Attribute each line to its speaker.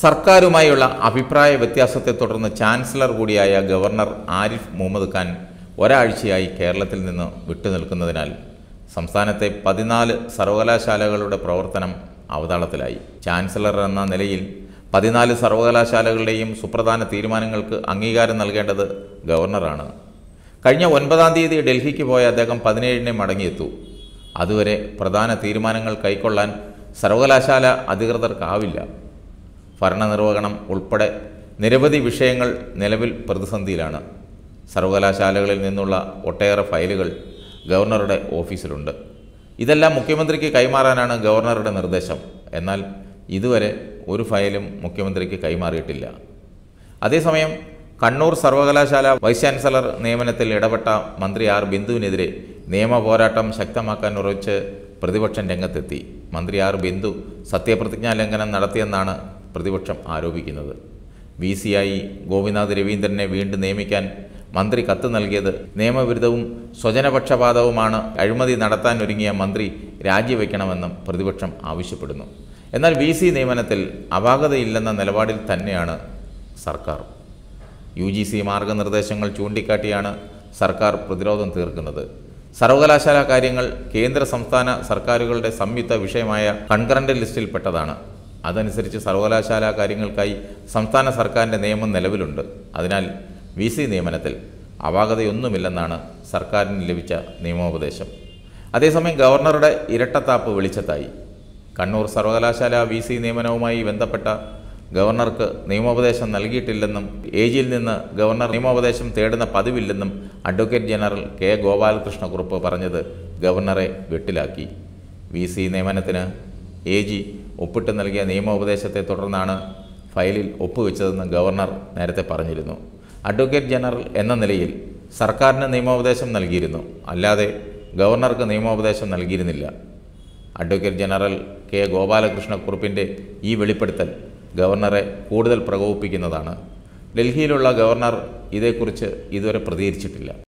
Speaker 1: സർക്കാരുമായുള്ള അഭിപ്രായ വ്യത്യാസത്തെ തുടർന്ന് ചാൻസലർ കൂടിയായ ഗവർണർ ആരിഫ് മുഹമ്മദ് ഖാൻ ഒരാഴ്ചയായി കേരളത്തിൽ നിന്ന് വിട്ടുനിൽക്കുന്നതിനാൽ സംസ്ഥാനത്തെ പതിനാല് സർവകലാശാലകളുടെ പ്രവർത്തനം അവതാളത്തിലായി ചാൻസലർ എന്ന നിലയിൽ പതിനാല് സർവകലാശാലകളുടെയും സുപ്രധാന തീരുമാനങ്ങൾക്ക് അംഗീകാരം നൽകേണ്ടത് ഗവർണറാണ് കഴിഞ്ഞ ഒൻപതാം തീയതി ഡൽഹിക്ക് പോയ അദ്ദേഹം പതിനേഴിന് മടങ്ങിയെത്തു അതുവരെ പ്രധാന തീരുമാനങ്ങൾ കൈക്കൊള്ളാൻ സർവകലാശാല അധികൃതർക്കാവില്ല ഭരണനിർവഹണം ഉൾപ്പെടെ നിരവധി വിഷയങ്ങൾ നിലവിൽ പ്രതിസന്ധിയിലാണ് സർവകലാശാലകളിൽ നിന്നുള്ള ഒട്ടേറെ ഫയലുകൾ ഗവർണറുടെ ഓഫീസിലുണ്ട് ഇതെല്ലാം മുഖ്യമന്ത്രിക്ക് കൈമാറാനാണ് ഗവർണറുടെ നിർദ്ദേശം എന്നാൽ ഇതുവരെ ഒരു ഫയലും മുഖ്യമന്ത്രിക്ക് കൈമാറിയിട്ടില്ല അതേസമയം കണ്ണൂർ സർവകലാശാല വൈസ് ചാൻസലർ നിയമനത്തിൽ ഇടപെട്ട മന്ത്രി ആർ ബിന്ദുവിനെതിരെ നിയമ പോരാട്ടം ശക്തമാക്കാൻ ഉറച്ച് പ്രതിപക്ഷം രംഗത്തെത്തി മന്ത്രി ആർ ബിന്ദു സത്യപ്രതിജ്ഞാ ലംഘനം നടത്തിയെന്നാണ് പ്രതിപക്ഷം ആരോപിക്കുന്നത് വി സിയായി ഗോപിനാഥ് രവീന്ദ്രനെ വീണ്ടും നിയമിക്കാൻ മന്ത്രി കത്ത് നൽകിയത് നിയമവിരുദ്ധവും സ്വജനപക്ഷപാതവുമാണ് അഴിമതി നടത്താൻ ഒരുങ്ങിയ മന്ത്രി രാജിവെക്കണമെന്നും പ്രതിപക്ഷം ആവശ്യപ്പെടുന്നു എന്നാൽ വി സി നിയമനത്തിൽ അപാകതയില്ലെന്ന നിലപാടിൽ തന്നെയാണ് സർക്കാർ യു ജി സി മാർഗനിർദ്ദേശങ്ങൾ ചൂണ്ടിക്കാട്ടിയാണ് സർക്കാർ പ്രതിരോധം തീർക്കുന്നത് സർവകലാശാല കാര്യങ്ങൾ കേന്ദ്ര സംസ്ഥാന സർക്കാരുകളുടെ സംയുക്ത വിഷയമായ കൺകറന്റ് ലിസ്റ്റിൽപ്പെട്ടതാണ് അതനുസരിച്ച് സർവകലാശാല കാര്യങ്ങൾക്കായി സംസ്ഥാന സർക്കാരിൻ്റെ നിയമം നിലവിലുണ്ട് അതിനാൽ വി സി നിയമനത്തിൽ അപാകതയൊന്നുമില്ലെന്നാണ് സർക്കാരിന് ലഭിച്ച നിയമോപദേശം അതേസമയം ഗവർണറുടെ ഇരട്ടത്താപ്പ് വെളിച്ചത്തായി കണ്ണൂർ സർവകലാശാല വി സി നിയമനവുമായി ബന്ധപ്പെട്ട ഗവർണർക്ക് നിയമോപദേശം നൽകിയിട്ടില്ലെന്നും എ ജിയിൽ നിന്ന് ഗവർണർ നിയമോപദേശം തേടുന്ന പതിവില്ലെന്നും അഡ്വക്കേറ്റ് ജനറൽ കെ ഗോപാലകൃഷ്ണക്കുറുപ്പ് പറഞ്ഞത് ഗവർണറെ വെട്ടിലാക്കി വി സി നിയമനത്തിന് എ ജി ഒപ്പിട്ട് നൽകിയ നിയമോപദേശത്തെ തുടർന്നാണ് ഫയലിൽ ഒപ്പുവെച്ചതെന്ന് ഗവർണർ നേരത്തെ പറഞ്ഞിരുന്നു അഡ്വക്കേറ്റ് ജനറൽ എന്ന നിലയിൽ സർക്കാരിന് നിയമോപദേശം നൽകിയിരുന്നു അല്ലാതെ ഗവർണർക്ക് നിയമോപദേശം നൽകിയിരുന്നില്ല അഡ്വക്കേറ്റ് ജനറൽ കെ ഗോപാലകൃഷ്ണക്കുറുപ്പിൻ്റെ ഈ വെളിപ്പെടുത്തൽ ഗവർണറെ കൂടുതൽ പ്രകോപിപ്പിക്കുന്നതാണ് ഡൽഹിയിലുള്ള ഗവർണർ ഇതേക്കുറിച്ച് ഇതുവരെ പ്രതികരിച്ചിട്ടില്ല